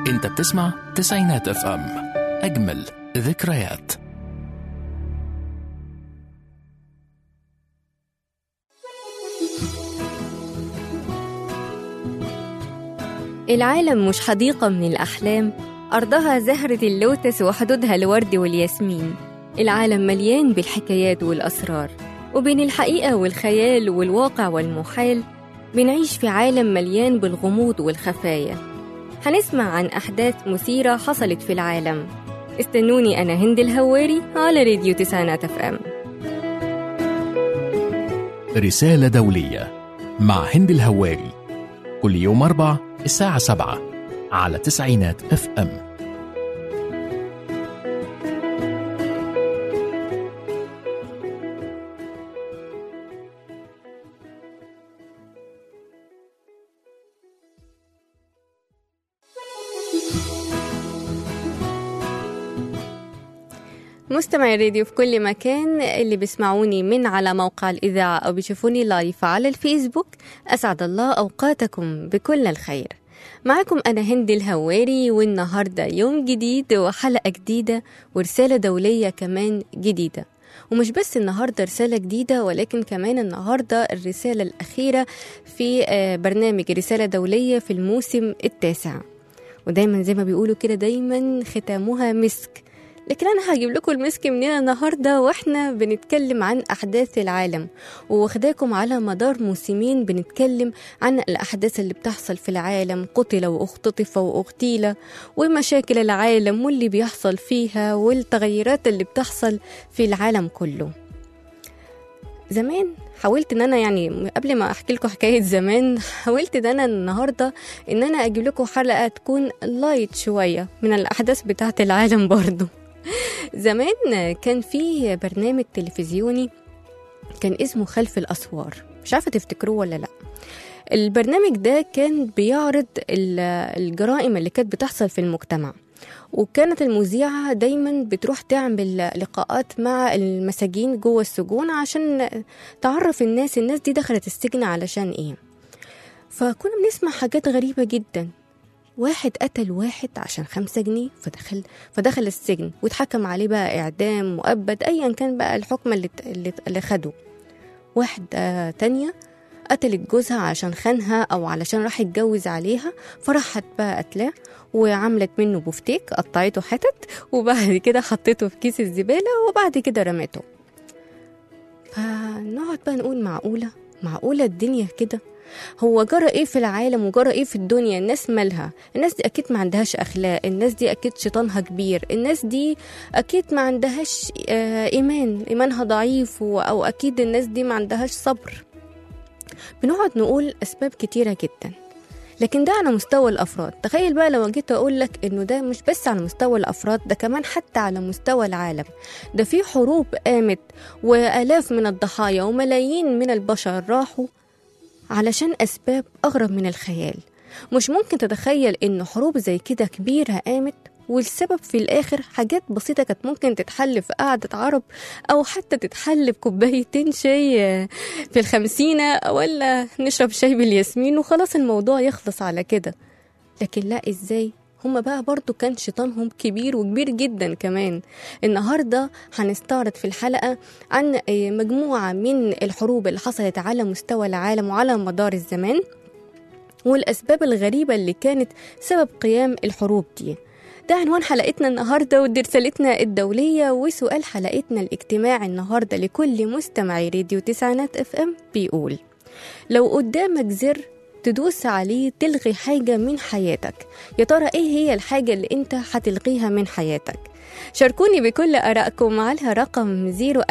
انت بتسمع تسعينات اف ام اجمل ذكريات العالم مش حديقة من الأحلام أرضها زهرة اللوتس وحدودها الورد والياسمين العالم مليان بالحكايات والأسرار وبين الحقيقة والخيال والواقع والمحال بنعيش في عالم مليان بالغموض والخفايا هنسمع عن أحداث مثيرة حصلت في العالم استنوني أنا هند الهواري على راديو تسعينات اف ام رسالة دولية مع هند الهواري كل يوم أربع الساعة سبعة على تسعينات اف ام مستمعي الراديو في كل مكان اللي بيسمعوني من على موقع الإذاعة أو بيشوفوني لايف على الفيسبوك أسعد الله أوقاتكم بكل الخير معكم أنا هند الهواري والنهاردة يوم جديد وحلقة جديدة ورسالة دولية كمان جديدة ومش بس النهاردة رسالة جديدة ولكن كمان النهاردة الرسالة الأخيرة في آه، برنامج رسالة دولية في الموسم التاسع ودايما زي ما بيقولوا كده دايما ختامها مسك لكن انا هجيب لكم المسك منين النهارده واحنا بنتكلم عن احداث العالم وواخداكم على مدار موسمين بنتكلم عن الاحداث اللي بتحصل في العالم قتل واختطف واغتيل ومشاكل العالم واللي بيحصل فيها والتغيرات اللي بتحصل في العالم كله زمان حاولت ان انا يعني قبل ما احكي لكم حكايه زمان حاولت ان انا النهارده ان انا اجيب لكم حلقه تكون لايت شويه من الاحداث بتاعه العالم برضو زمان كان في برنامج تلفزيوني كان اسمه خلف الاسوار مش عارفه تفتكروه ولا لا البرنامج ده كان بيعرض ال- الجرائم اللي كانت بتحصل في المجتمع وكانت المذيعة دايما بتروح تعمل لقاءات مع المساجين جوه السجون عشان تعرف الناس الناس دي دخلت السجن علشان ايه فكنا بنسمع حاجات غريبة جدا واحد قتل واحد عشان خمسة جنيه فدخل فدخل السجن واتحكم عليه بقى إعدام مؤبد أيا كان بقى الحكم اللي, اللي, اللي خده واحدة تانية قتلت جوزها عشان خانها أو علشان راح يتجوز عليها فراحت بقى قتلاه وعملت منه بفتيك قطعته حتت وبعد كده حطيته في كيس الزبالة وبعد كده رمته فنقعد بقى نقول معقولة معقولة الدنيا كده هو جرى ايه في العالم وجرى ايه في الدنيا الناس مالها الناس دي اكيد ما عندهاش اخلاق الناس دي اكيد شيطانها كبير الناس دي اكيد ما عندهاش آه ايمان ايمانها ضعيف و- او اكيد الناس دي ما عندهاش صبر بنقعد نقول اسباب كتيره جدا لكن ده على مستوى الافراد تخيل بقى لو جيت اقول لك انه ده مش بس على مستوى الافراد ده كمان حتى على مستوى العالم ده في حروب قامت والاف من الضحايا وملايين من البشر راحوا علشان أسباب أغرب من الخيال مش ممكن تتخيل إن حروب زي كده كبيرة قامت والسبب في الآخر حاجات بسيطة كانت ممكن تتحل في قعدة عرب أو حتى تتحل بكوبايتين شاي آه، في الخمسينة ولا نشرب شاي بالياسمين وخلاص الموضوع يخلص على كده لكن لا إزاي هما بقى برضو كان شيطانهم كبير وكبير جدا كمان النهاردة هنستعرض في الحلقة عن آه، مجموعة من الحروب اللي حصلت على مستوى العالم وعلى مدار الزمان والأسباب الغريبة اللي كانت سبب قيام الحروب دي ده عنوان حلقتنا النهاردة ودي رسالتنا الدولية وسؤال حلقتنا الاجتماعي النهاردة لكل مستمعي راديو تسعينات اف ام بيقول لو قدامك زر تدوس عليه تلغي حاجة من حياتك يا ترى ايه هي الحاجة اللي انت هتلغيها من حياتك شاركوني بكل آرائكم على رقم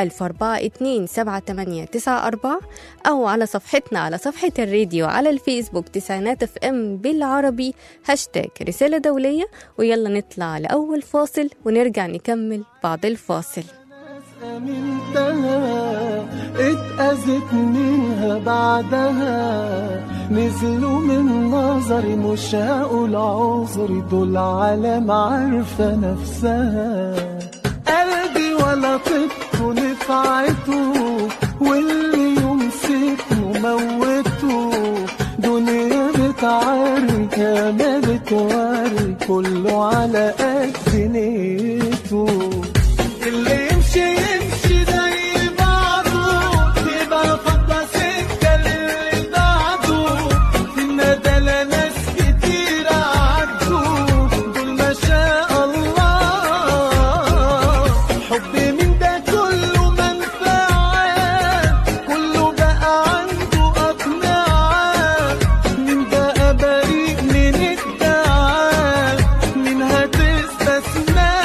004278894 أو على صفحتنا على صفحة الراديو على الفيسبوك تسعينات اف ام بالعربي هاشتاج رسالة دولية ويلا نطلع لأول فاصل ونرجع نكمل بعد الفاصل أمنتها اتأذت منها بعدها نزلوا من نظري مش هقول عذري دول عالم عارفة نفسها قلبي ولا طبته نفعته واللي يمسكه موته دنيا بتعاري يا ما بتوري كله على قد نيته اللي يمشي يمشي زي بعضه يبقى فضة سكة للي بعده الندى لناس كتير عدوا دول ما شاء الله حب من ده كله منفعة كله بقى عنده أقنعة من بقى بريء من الدعاء من هتستثنى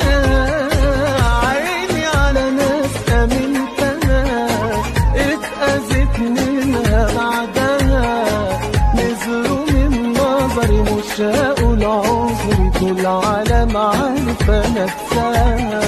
عيني على ناس أمنتها اتأذت منها بعدها نزلوا من نظري مش هقول عذري طول عالم عارفة نفسها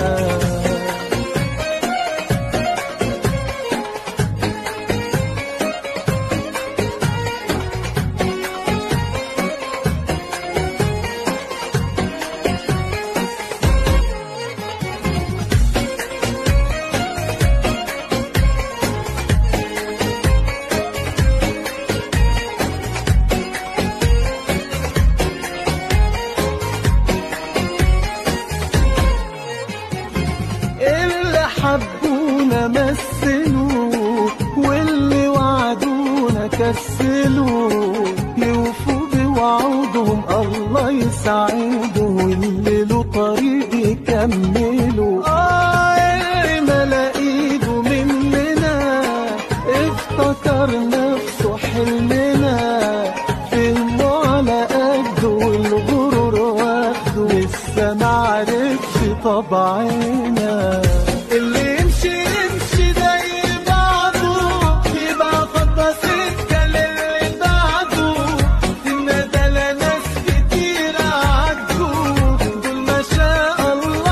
اللي حبونا مثلوا واللي وعدونا كسلوا يوفوا بوعودهم الله يسعدهم واللي له طريق يكملوا آه اللي ملا ايده مننا افتكر نفسه حلمنا فهمه على قده والغرور واخده لسه معرفش طبعنا اللي يمشي يمشي زي بعضه يبقى فضة سكة للي بعده الندى لناس كتير عدوا دول ما شاء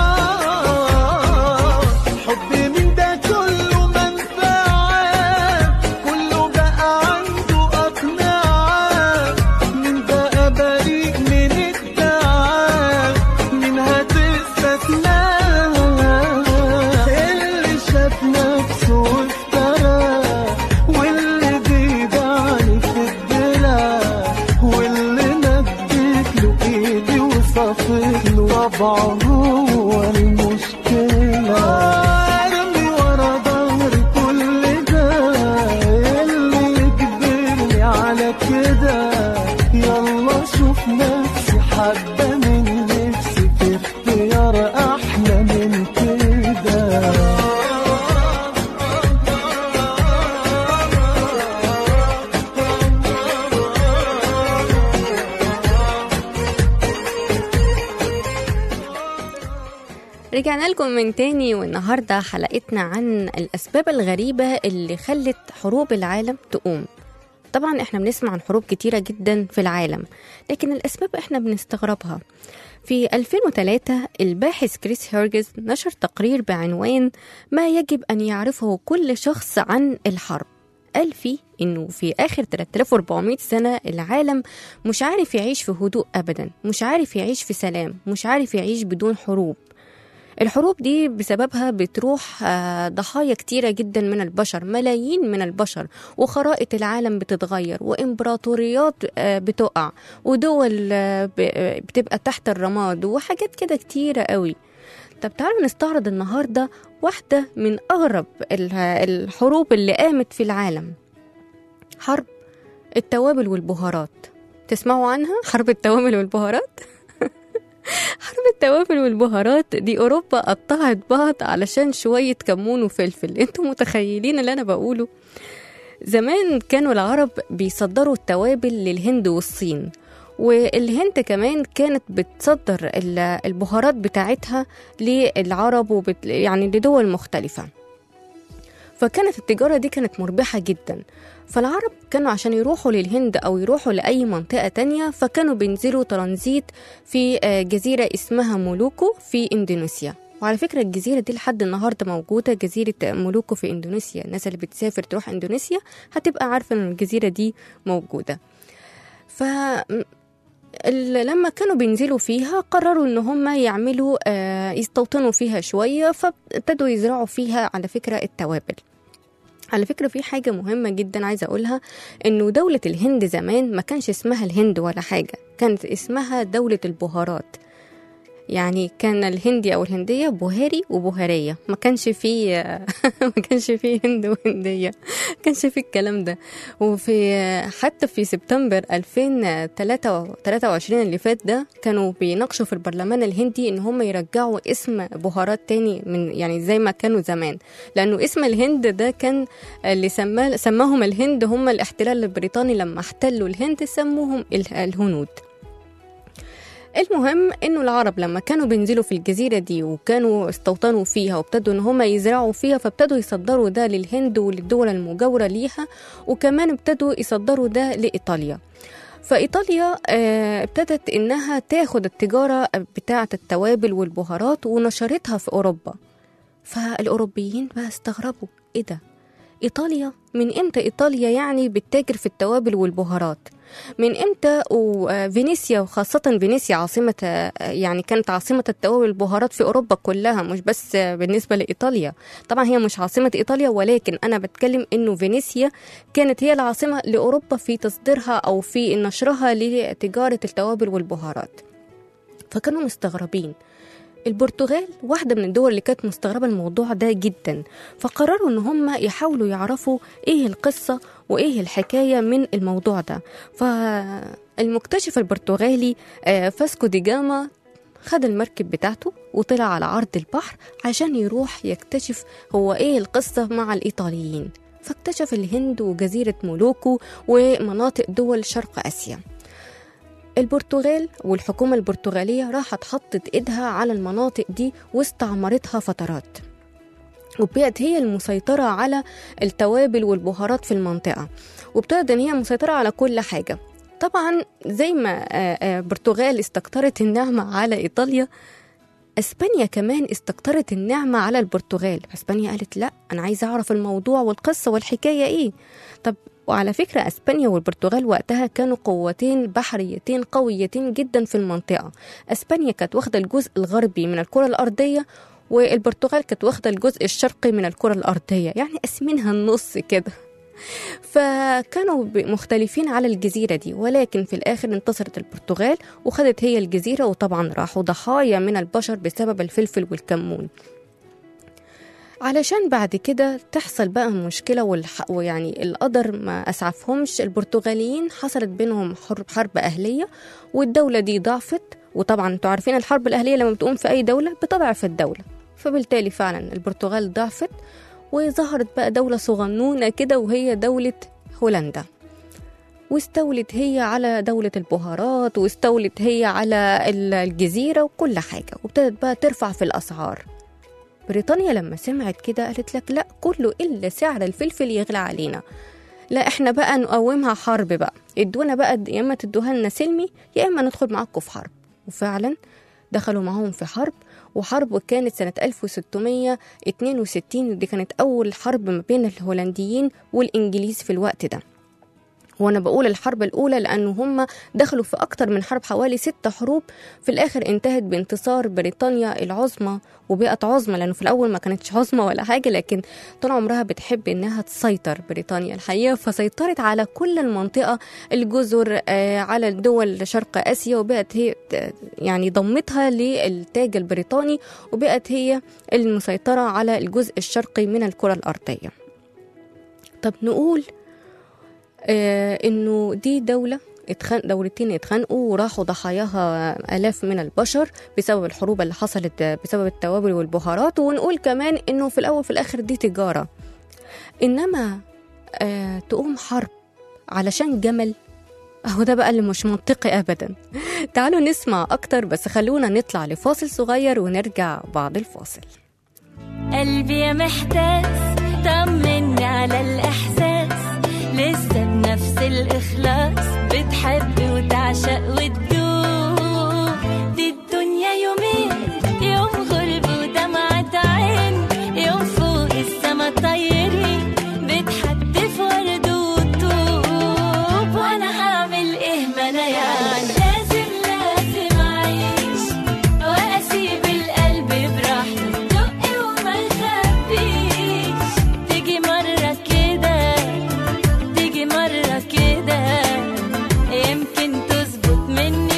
الله حب من ده كله منفعة كله بقى عنده أقنعة من بقى بريء من الدعاء من هتستثنى اللي شاف نفسه وافترى واللي بيبعني في الدرع واللي مديت له ايدي وصفت له طبعه هو المشكلة ارمي ورا ظهري كل ده اللي يجبرني على كده يلا شوف نفسي حبة من نفسي في اختيار احلى من كده رجعنا لكم من تاني والنهاردة حلقتنا عن الأسباب الغريبة اللي خلت حروب العالم تقوم طبعا احنا بنسمع عن حروب كتيرة جدا في العالم لكن الأسباب احنا بنستغربها في 2003 الباحث كريس هيرجز نشر تقرير بعنوان ما يجب أن يعرفه كل شخص عن الحرب قال فيه انه في اخر 3400 سنه العالم مش عارف يعيش في هدوء ابدا مش عارف يعيش في سلام مش عارف يعيش بدون حروب الحروب دي بسببها بتروح آه، ضحايا كتيرة جدا من البشر ملايين من البشر وخرائط العالم بتتغير وإمبراطوريات آه، بتقع ودول آه، ب- آه، بتبقى تحت الرماد وحاجات كده كتيرة قوي طب تعالوا نستعرض النهاردة واحدة من أغرب ال- الحروب اللي قامت في العالم حرب التوابل والبهارات تسمعوا عنها حرب التوابل والبهارات حرب التوابل والبهارات دي أوروبا قطعت بعض علشان شوية كمون وفلفل انتوا متخيلين اللي أنا بقوله زمان كانوا العرب بيصدروا التوابل للهند والصين والهند كمان كانت بتصدر ال- البهارات بتاعتها للعرب وبت... يعني لدول مختلفة فكانت التجارة دي كانت مربحة جدا فالعرب كانوا عشان يروحوا للهند أو يروحوا لأي منطقة تانية فكانوا بينزلوا ترانزيت في آه، جزيرة اسمها مولوكو في إندونيسيا وعلى فكرة الجزيرة دي لحد النهاردة موجودة جزيرة مولوكو في إندونيسيا الناس اللي بتسافر تروح إندونيسيا هتبقى عارفة إن الجزيرة دي موجودة ف ال- لما كانوا بينزلوا فيها قرروا ان هم يعملوا آه، يستوطنوا فيها شويه فابتدوا يزرعوا فيها على فكره التوابل على فكرة في حاجة مهمة جدا عايزة أقولها إنه دولة الهند زمان ما كانش اسمها الهند ولا حاجة كانت اسمها دولة البهارات يعني كان الهندي او الهنديه بوهاري وبوهاريه ما كانش فيه ما كانش فيه هند وهنديه ما كانش فيه الكلام ده وفي حتى في سبتمبر 2023 اللي فات ده كانوا بيناقشوا في البرلمان الهندي ان هم يرجعوا اسم بهارات تاني من يعني زي ما كانوا زمان لانه اسم الهند ده كان اللي سماه سماهم الهند هم الاحتلال البريطاني لما احتلوا الهند سموهم ال- الهنود المهم انه العرب لما كانوا بينزلوا في الجزيره دي وكانوا استوطنوا فيها وابتدوا ان هم يزرعوا فيها فابتدوا يصدروا ده للهند وللدول المجاوره ليها وكمان ابتدوا يصدروا ده لايطاليا فايطاليا آه، ابتدت انها تاخد التجاره بتاعه التوابل والبهارات ونشرتها في اوروبا فالاوروبيين بقى استغربوا ايه ده ايطاليا من امتى ايطاليا يعني بتتاجر في التوابل والبهارات من امتى وفينيسيا وخاصة فينيسيا عاصمة يعني كانت عاصمة التوابل والبهارات في أوروبا كلها مش بس بالنسبة لإيطاليا طبعا هي مش عاصمة إيطاليا ولكن أنا بتكلم إنه فينيسيا كانت هي العاصمة لأوروبا في تصديرها أو في نشرها لتجارة التوابل والبهارات فكانوا مستغربين البرتغال واحدة من الدول اللي كانت مستغربة الموضوع ده جدا فقرروا ان هم يحاولوا يعرفوا ايه القصة وايه الحكاية من الموضوع ده فالمكتشف البرتغالي آه، فاسكو دي جاما خد المركب بتاعته وطلع على عرض البحر عشان يروح يكتشف هو ايه القصة مع الإيطاليين فاكتشف الهند وجزيرة مولوكو ومناطق دول شرق آسيا البرتغال والحكومة البرتغالية راحت حطت إيدها على المناطق دي واستعمرتها فترات وبقت هي المسيطرة على التوابل والبهارات في المنطقة وابتدت إن هي مسيطرة على كل حاجة طبعا زي ما آه، آه، برتغال استكترت النعمة على إيطاليا اسبانيا كمان استكترت النعمة على البرتغال اسبانيا قالت لا انا عايزة اعرف الموضوع والقصة والحكاية ايه طب وعلى فكرة اسبانيا والبرتغال وقتها كانوا قوتين بحريتين قويتين جدا في المنطقة اسبانيا كانت واخدة الجزء الغربي من الكرة الارضية والبرتغال كانت واخدة الجزء الشرقي من الكرة الأرضية يعني قاسمينها النص كده فكانوا ب- مختلفين على الجزيرة دي ولكن في الآخر انتصرت البرتغال وخدت هي الجزيرة وطبعا راحوا ضحايا من البشر بسبب الفلفل والكمون علشان بعد كده تحصل بقى مشكلة والح... ويعني القدر ما أسعفهمش البرتغاليين حصلت بينهم حرب حرب أهلية والدولة دي ضعفت وطبعا انتوا عارفين الحرب الأهلية لما بتقوم في أي دولة بتضعف الدولة فبالتالي فعلا البرتغال ضعفت وظهرت بقى دولة صغنونة كده وهي دولة هولندا واستولت هي على دولة البهارات واستولت هي على ال- الجزيرة وكل حاجة وابتدت بقى ترفع في الأسعار بريطانيا لما سمعت كده قالت لك لا كله إلا سعر الفلفل يغلى علينا لا احنا بقى نقومها حرب بقى ادونا بقى يا اما تدوها لنا سلمي يا اما ندخل معاكم في حرب وفعلا دخلوا معاهم في حرب وحرب كانت سنة 1662 دي كانت أول حرب ما بين الهولنديين والإنجليز في الوقت ده وانا بقول الحرب الاولى لانه هم دخلوا في اكتر من حرب حوالي ست حروب في الاخر انتهت بانتصار بريطانيا العظمى وبقت عظمى لانه في الاول ما كانتش عظمى ولا حاجه لكن طول عمرها بتحب انها تسيطر بريطانيا الحقيقه فسيطرت على كل المنطقه الجزر آه، على الدول شرق اسيا وبقت هي ت- يعني ضمتها للتاج البريطاني وبقت هي المسيطره على الجزء الشرقي من الكره الارضيه طب نقول آه انه دي دولة اتخان دولتين اتخانقوا وراحوا ضحاياها آلاف من البشر بسبب الحروب اللي حصلت آه، بسبب التوابل والبهارات ونقول كمان انه في الاول في الاخر دي تجارة انما آه تقوم حرب علشان جمل اهو ده بقى اللي مش منطقي ابدا تعالوا نسمع اكتر بس خلونا نطلع لفاصل صغير ونرجع بعد الفاصل قلبي يا محتاس طمني على الإحساس لسه بنفس الإخلاص بتحب وتعشق وتدوب دي الدنيا يومين يوم غرب ودمعة عين يوم فوق السما طايرين بتحدف ورد وطوب وأنا هعمل إيه ما أنا يعني لازم لازم أعيش واسيب القلب براحته دق وما يخبيش تيجي مره كده تيجي مره كده يمكن تظبط مني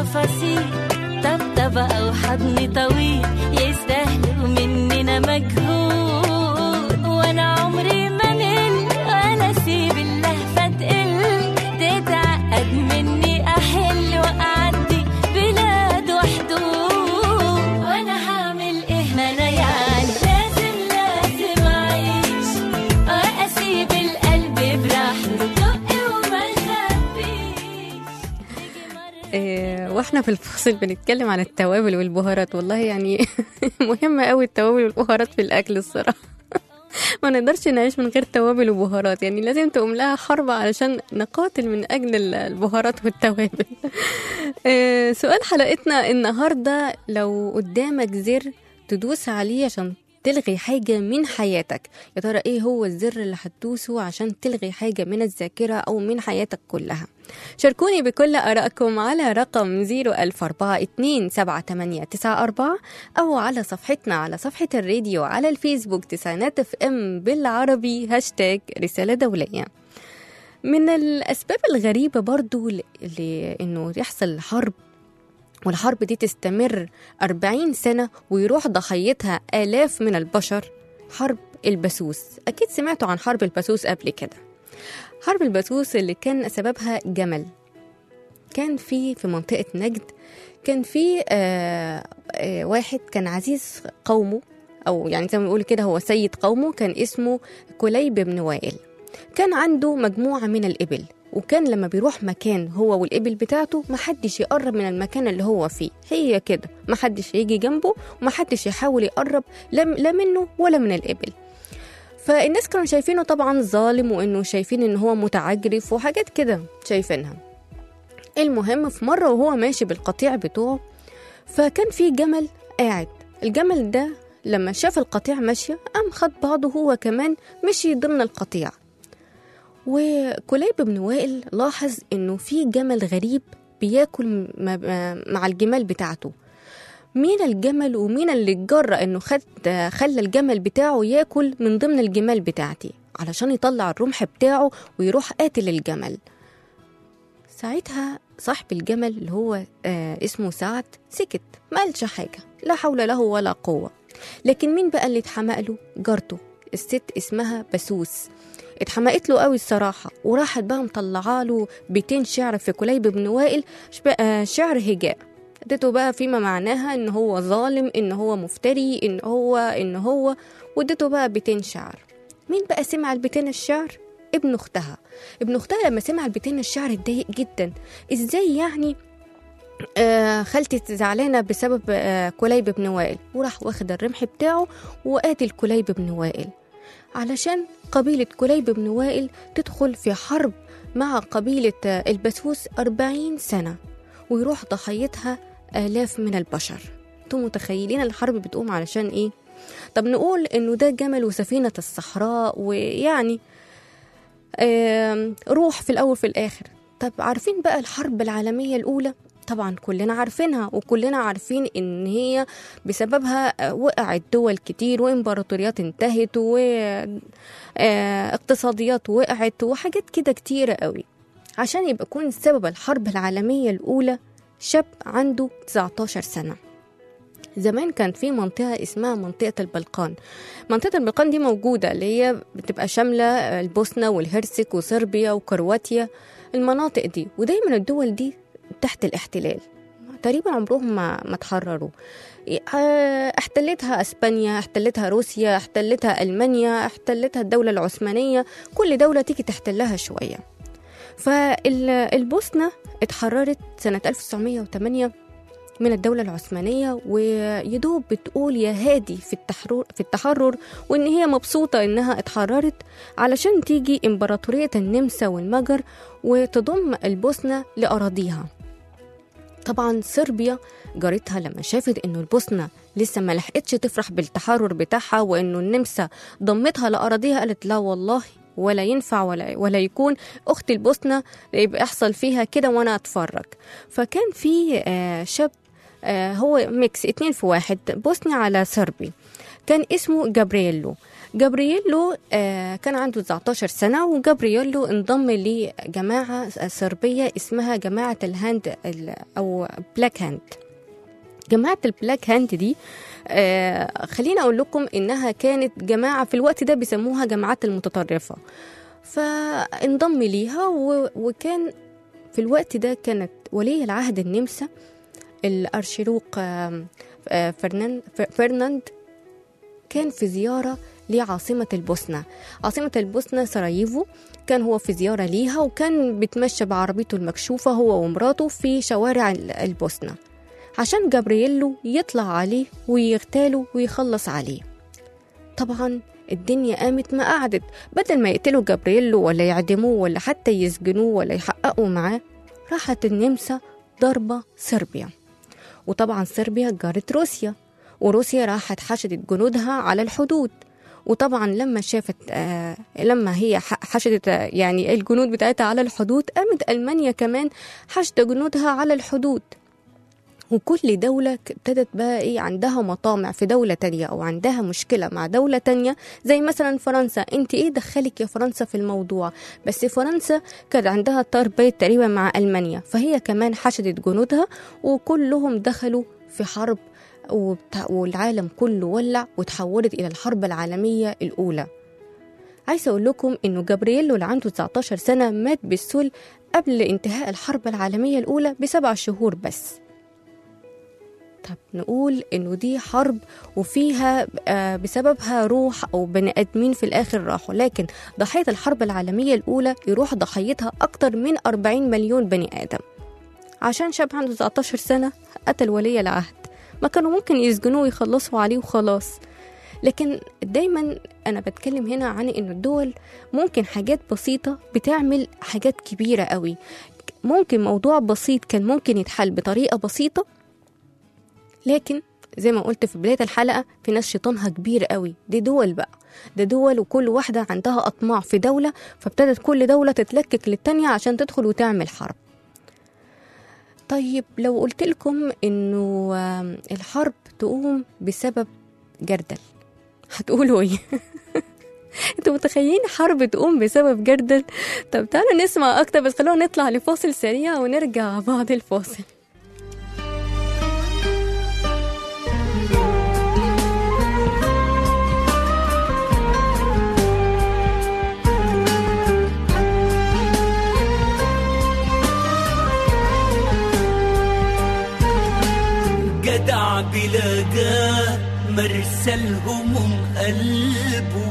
تفاصيل طبطبة أو حضن طويل يستاهلوا مننا مجهود وأنا عمري ما مل ولا أسيب اللهفة تقل تتعقد مني أحل وأعدي بلاد وحدود وأنا هعمل إيه ما أنا يعني لازم لازم أعيش وأسيب القلب براحته دق وما نخبيش آه، واحنا في الفصل بنتكلم عن التوابل والبهارات والله يعني مهمة قوي التوابل والبهارات في الأكل الصراحة ما نقدرش نعيش من غير توابل وبهارات يعني لازم تقوم لها حرب علشان نقاتل من أجل ال- البهارات والتوابل آه، سؤال حلقتنا النهاردة لو قدامك زر تدوس عليه عشان تلغي حاجة من حياتك يا ترى ايه هو الزر اللي هتدوسه عشان تلغي حاجة من الذاكرة أو من حياتك كلها شاركوني بكل آرائكم على رقم 004427894 أو على صفحتنا على صفحة الراديو على الفيسبوك تسعينات اف ام بالعربي هاشتاج رسالة دولية من الأسباب الغريبة برضو ل- لأنه يحصل حرب والحرب دي تستمر 40 سنة ويروح ضحيتها آلاف من البشر حرب البسوس أكيد سمعتوا عن حرب البسوس قبل كده حرب البسوس اللي كان سببها جمل كان في في منطقة نجد كان في آه آه واحد كان عزيز قومه أو يعني زي ما بنقول كده هو سيد قومه كان اسمه كليب بن وائل كان عنده مجموعة من الإبل وكان لما بيروح مكان هو والإبل بتاعته محدش يقرب من المكان اللي هو فيه هي كده محدش يجي جنبه ومحدش يحاول يقرب لا لا منه ولا من الإبل فالناس كانوا شايفينه طبعا ظالم وانه شايفين ان هو متعجرف وحاجات كده شايفينها المهم في مرة وهو ماشي بالقطيع بتوعه فكان في جمل قاعد الجمل ده لما شاف القطيع ماشية قام خد بعضه هو كمان مشي ضمن القطيع وكليب بن وائل لاحظ انه في جمل غريب بياكل م- م- مع الجمال بتاعته مين الجمل ومين اللي اتجرأ انه خد خلى الجمل بتاعه ياكل من ضمن الجمال بتاعتي علشان يطلع الرمح بتاعه ويروح قاتل الجمل ساعتها صاحب الجمل اللي هو آه اسمه سعد سكت ما قالش حاجة لا حول له ولا قوة لكن مين بقى اللي اتحمق له جارته الست اسمها بسوس اتحمقت له قوي الصراحة وراحت بقى مطلعه له بيتين شعر في كليب بن وائل شب- آه، شعر هجاء اديته بقى فيما معناها ان هو ظالم ان هو مفتري ان هو ان هو واديته بقى بيتين شعر مين بقى سمع البيتين الشعر ابن اختها ابن اختها لما سمع البيتين الشعر اتضايق جدا ازاي يعني آه خالتي زعلانة بسبب آه كليب بن وائل وراح واخد الرمح بتاعه وقاتل كليب بن وائل علشان قبيلة كليب بن وائل تدخل في حرب مع قبيلة آه، البسوس أربعين سنة ويروح ضحيتها آلاف من البشر انتم متخيلين الحرب بتقوم علشان ايه طب نقول انه ده جمل وسفينة الصحراء ويعني آم، روح في الأول في الآخر طب عارفين بقى الحرب العالمية الأولى طبعا كلنا عارفينها وكلنا عارفين ان هي بسببها آه، وقعت دول كتير وامبراطوريات انتهت واقتصاديات وقعت وحاجات كده كتيرة قوي عشان يبقى يكون سبب الحرب العالمية الأولى شاب عنده 19 سنة زمان كان في منطقة اسمها منطقة البلقان منطقة البلقان دي موجودة اللي هي بتبقى شاملة البوسنة والهرسك وصربيا وكرواتيا المناطق دي ودايما الدول دي تحت الاحتلال تقريبا عمرهم ما ما اتحرروا آه، احتلتها اسبانيا احتلتها روسيا احتلتها المانيا احتلتها الدوله العثمانيه كل دوله تيجي تحتلها شويه فالبوسنه اتحررت سنه 1908 من الدولة العثمانية ويدوب بتقول يا هادي في التحرر في التحرر وإن هي مبسوطة إنها اتحررت علشان تيجي إمبراطورية النمسا والمجر وتضم البوسنة لأراضيها طبعا صربيا جارتها لما شافت انه البوسنه لسه ما لحقتش تفرح بالتحرر بتاعها وانه النمسا ضمتها لاراضيها قالت لا والله ولا ينفع ولا ولا يكون اخت البوسنه يبقى يحصل فيها كده وانا اتفرج فكان في آه، شاب آه، هو ميكس اتنين في واحد بوسني على صربي كان اسمه جابرييلو جابرييلو آه، كان عنده 19 سنة وجابرييلو انضم لجماعة صربية اسمها جماعة الهاند ال- أو بلاك هاند جماعة البلاك هاند دي آه خليني أقول لكم إنها كانت جماعة في الوقت ده بيسموها جماعات المتطرفة فانضم ليها و- وكان في الوقت ده كانت ولي العهد النمسا الأرشيروق آم، آه، فرنان ف- فرناند كان في زيارة لعاصمة البوسنة عاصمة البوسنة سراييفو كان هو في زيارة ليها وكان بيتمشى بعربيته المكشوفة هو ومراته في شوارع ال- البوسنة عشان جابرييلو يطلع عليه ويغتاله ويخلص عليه طبعا الدنيا قامت ما قعدت بدل ما يقتلوا جابرييلو ولا يعدموه ولا حتى يسجنوه ولا يحققوا معاه راحت النمسا ضربة صربيا وطبعا صربيا جارت روسيا وروسيا راحت حشدت جنودها على الحدود وطبعا لما شافت آه لما هي ح- حشدت آه، يعني الجنود بتاعتها على الحدود قامت ألمانيا كمان حشد جنودها على الحدود وكل دولة ك- ابتدت بقى ايه عندها مطامع في دولة تانية او عندها مشكلة مع دولة تانية زي مثلا فرنسا انت ايه دخلك يا فرنسا في الموضوع بس فرنسا كان عندها تربية تقريبا مع المانيا فهي كمان حشدت جنودها وكلهم دخلوا في حرب وبت- والعالم كله ولع وتحولت الى الحرب العالمية الاولى عايزة أقول لكم إنه جابرييلو اللي عنده 19 سنة مات بالسل قبل انتهاء الحرب العالمية الأولى بسبع شهور بس طب نقول انه دي حرب وفيها آه، بسببها روح او بني ادمين في الاخر راحوا لكن ضحيه الحرب العالميه الاولى يروح ضحيتها اكتر من 40 مليون بني ادم عشان شاب عنده 19 سنه قتل ولي العهد ما كانوا ممكن يسجنوه ويخلصوا عليه وخلاص لكن دايما انا بتكلم هنا عن ان الدول ممكن حاجات بسيطه بتعمل حاجات كبيره قوي ممكن موضوع بسيط كان ممكن يتحل بطريقه بسيطه لكن زي ما قلت في بداية الحلقة في ناس شيطانها كبير قوي دي دول بقى ده دول وكل واحدة عندها أطماع في دولة فابتدت كل دولة تتلكك للتانية عشان تدخل وتعمل حرب طيب لو قلت لكم إنه آم، الحرب تقوم بسبب جردل هتقولوا إيه؟ انتوا متخيلين حرب تقوم بسبب جردل؟ طب تعالوا نسمع أكتر بس خلونا نطلع لفاصل سريع ونرجع بعد الفاصل جدع بلاقاه مرسى الهموم قلبه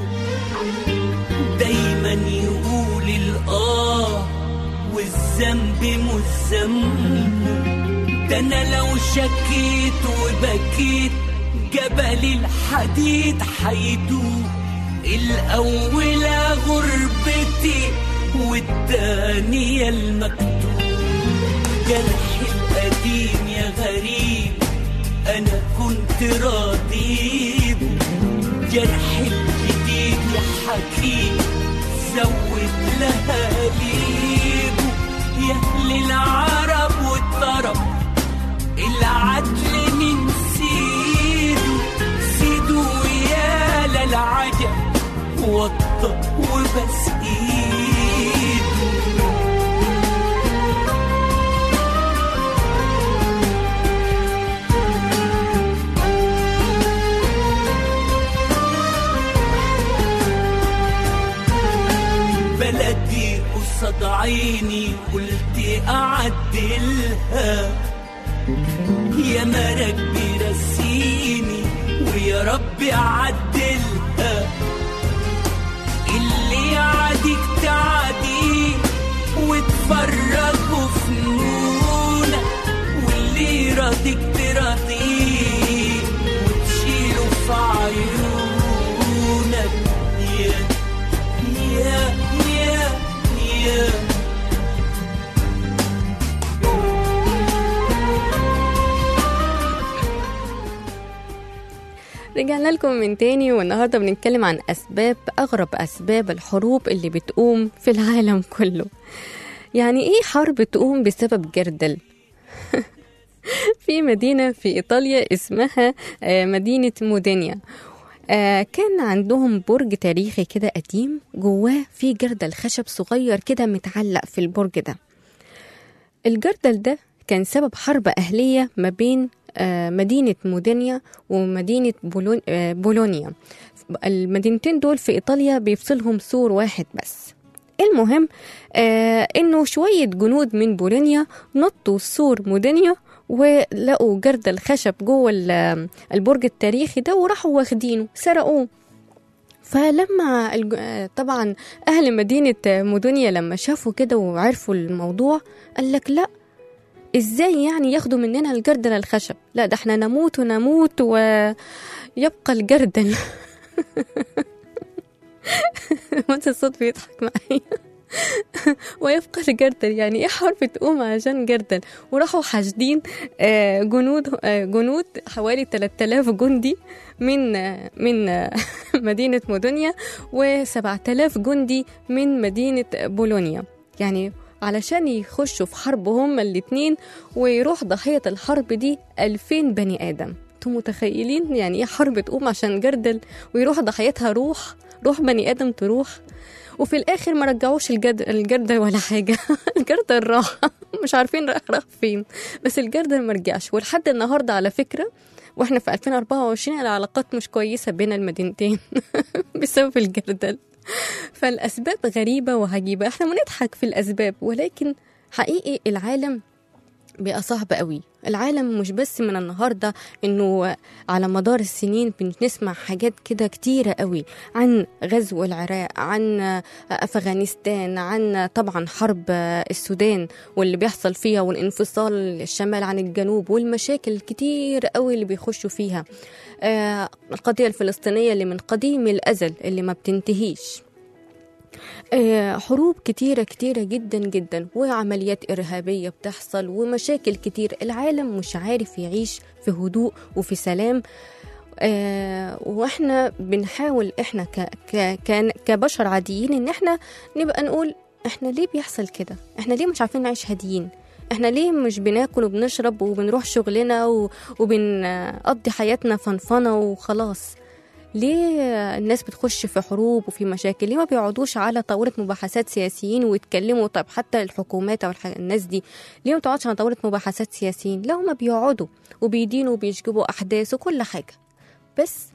دايما يقول الآه والذنب مش ذنبه ده انا لو شكيت وبكيت جبل الحديد حيدوب الأولى غربتي والتانية المكتوب جرحي القديم يا غريب أنا كنت راضي جرحي الجديد يا حكيم زود لها ليبو يا أهل العرب والطرب العدل من سيدو سيدو يا للعجب وطى وبس ايده بلدي قصاد عيني قلت أعدلها يا مرك برسيني ويا رب عدلها اللي يعاديك تعديه وتفرجوا فنونك واللي يراضيك تراضيه وتشيله في عيونك يا يا يا يا رجعنا لكم من تاني والنهاردة بنتكلم عن أسباب أغرب أسباب الحروب اللي بتقوم في العالم كله يعني إيه حرب تقوم بسبب جردل؟ في مدينة في إيطاليا اسمها آه، مدينة مودينيا آه كان عندهم برج تاريخي كده قديم جواه في جردل خشب صغير كده متعلق في البرج ده الجردل ده كان سبب حرب أهلية ما بين آه، مدينة مودينيا ومدينة بولون- آه، بولونيا المدينتين دول في إيطاليا بيفصلهم سور واحد بس المهم آه إنه شوية جنود من بولونيا نطوا سور مودينيا ولقوا جردل خشب جوه ال- البرج التاريخي ده وراحوا واخدينه سرقوه فلما الج- آه، طبعا اهل مدينه مودونيا لما شافوا كده وعرفوا الموضوع قال لك لا ازاي يعني ياخدوا مننا الجردل الخشب لا ده احنا نموت ونموت ويبقى الجردل وانت الصوت بيضحك معايا ويبقى الجردل يعني ايه حرب تقوم عشان جردل وراحوا حاشدين آه، جنود آه، جنود حوالي 3000 جندي من آه، من آه، مدينة مودونيا و7000 جندي من مدينة بولونيا يعني علشان يخشوا في حرب هما الاتنين ويروح ضحية الحرب دي 2000 بني آدم انتوا متخيلين يعني ايه حرب تقوم عشان جردل ويروح ضحيتها روح روح بني آدم تروح وفي الآخر ما رجعوش الجد... الجردل ولا حاجة الجردل راح مش عارفين راح راح فين بس الجردل ما رجعش ولحد النهاردة على فكرة واحنا في 2024 العلاقات مش كويسة بين المدينتين بسبب الجردل فالأسباب غريبة وعجيبة احنا بنضحك في الأسباب ولكن حقيقي العالم بقى صعب قوي العالم مش بس من النهاردة انه على مدار السنين بنسمع حاجات كده كتيرة قوي عن غزو العراق عن أفغانستان عن طبعا حرب السودان واللي بيحصل فيها والانفصال الشمال عن الجنوب والمشاكل الكتير قوي اللي بيخشوا فيها آه، القضية الفلسطينية اللي من قديم الأزل اللي ما بتنتهيش آه، حروب كتيرة كتيرة جدا جدا وعمليات إرهابية بتحصل ومشاكل كتير العالم مش عارف يعيش في هدوء وفي سلام آه واحنا بنحاول احنا ك ك كان- كبشر عاديين ان احنا نبقى نقول احنا ليه بيحصل كده احنا ليه مش عارفين نعيش هاديين احنا ليه مش بناكل وبنشرب وبنروح شغلنا و- وبنقضي حياتنا فنفنة وخلاص ليه الناس بتخش في حروب وفي مشاكل ليه ما بيقعدوش على طاولة مباحثات سياسيين ويتكلموا طب حتى الحكومات أو الح- الناس دي ليه ما بتقعدش على طاولة مباحثات سياسيين لا هما بيقعدوا وبيدينوا وبيشجبوا أحداث وكل حاجة بس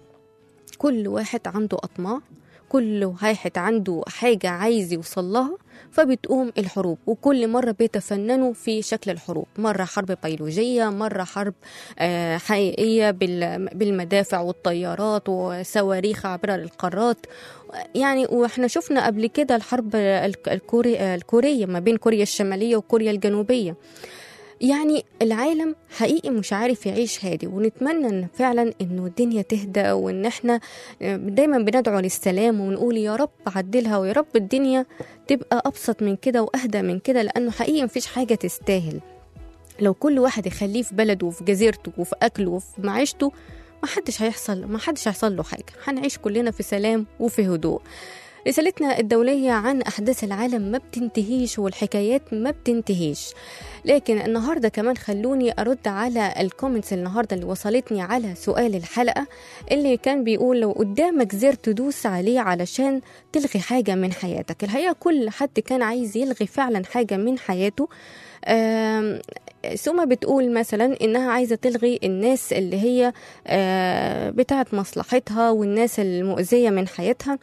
كل واحد عنده أطماع كل واحد عنده حاجة عايز يوصل لها فبتقوم الحروب وكل مرة بيتفننوا في شكل الحروب مرة حرب بيولوجية مرة حرب آه، حقيقية بال- بالمدافع والطيارات وصواريخ عبر القارات يعني واحنا شفنا قبل كده الحرب الك- الكوري الكورية ما بين كوريا الشمالية وكوريا الجنوبية يعني العالم حقيقي مش عارف يعيش هادي ونتمنى ان فعلا انه الدنيا تهدى وان احنا دايما بندعو للسلام ونقول يا رب عدلها ويا رب الدنيا تبقى ابسط من كده واهدى من كده لانه حقيقي مفيش حاجه تستاهل لو كل واحد يخليه في بلده وفي جزيرته وفي اكله وفي معيشته ما حدش هيحصل ما حدش هيحصل له حاجه هنعيش كلنا في سلام وفي هدوء رسالتنا الدولية عن أحداث العالم ما بتنتهيش والحكايات ما بتنتهيش لكن النهاردة كمان خلوني أرد على الكومنتس النهاردة اللي وصلتني على سؤال الحلقة اللي كان بيقول لو قدامك زر تدوس عليه علشان تلغي حاجة من حياتك الحقيقة كل حد كان عايز يلغي فعلا حاجة من حياته آم، سوما بتقول مثلا انها عايزه تلغي الناس اللي هي آه، بتاعت مصلحتها والناس المؤذيه من حياتها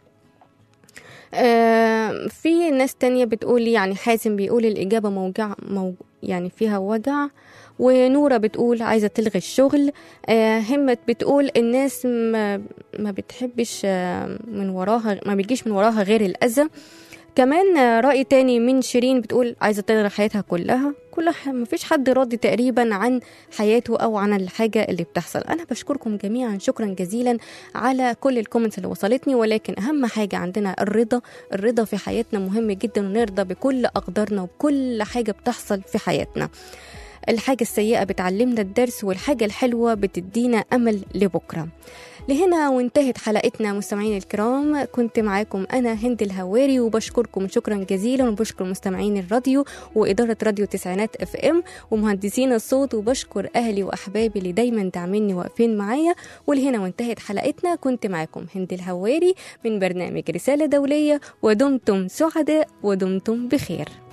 آه، في ناس تانية بتقول يعني حازم بيقول الإجابة موجع مو يعني فيها وجع ونورة بتقول عايزة تلغي الشغل آه، همت بتقول الناس ما, ما بتحبش آه، من وراها ما بيجيش من وراها غير الأذى كمان آه، رأي تاني من شيرين بتقول عايزة تلغي حياتها كلها كل ح... مفيش حد راضي تقريبا عن حياته أو عن الحاجة اللي بتحصل أنا بشكركم جميعا شكرا جزيلا على كل الكومنتس اللي وصلتني ولكن أهم حاجة عندنا الرضا الرضا في حياتنا مهم جدا ونرضى بكل أقدارنا وبكل حاجة بتحصل في حياتنا الحاجة السيئة بتعلمنا الدرس والحاجة الحلوة بتدينا أمل لبكرة لهنا وانتهت حلقتنا مستمعين الكرام كنت معاكم أنا هند الهواري وبشكركم شكرا جزيلا وبشكر مستمعين الراديو وإدارة راديو تسعينات اف ام ومهندسين الصوت وبشكر أهلي وأحبابي اللي دايما داعميني واقفين معايا ولهنا وانتهت حلقتنا كنت معاكم هند الهواري من برنامج رسالة دولية ودمتم سعداء ودمتم بخير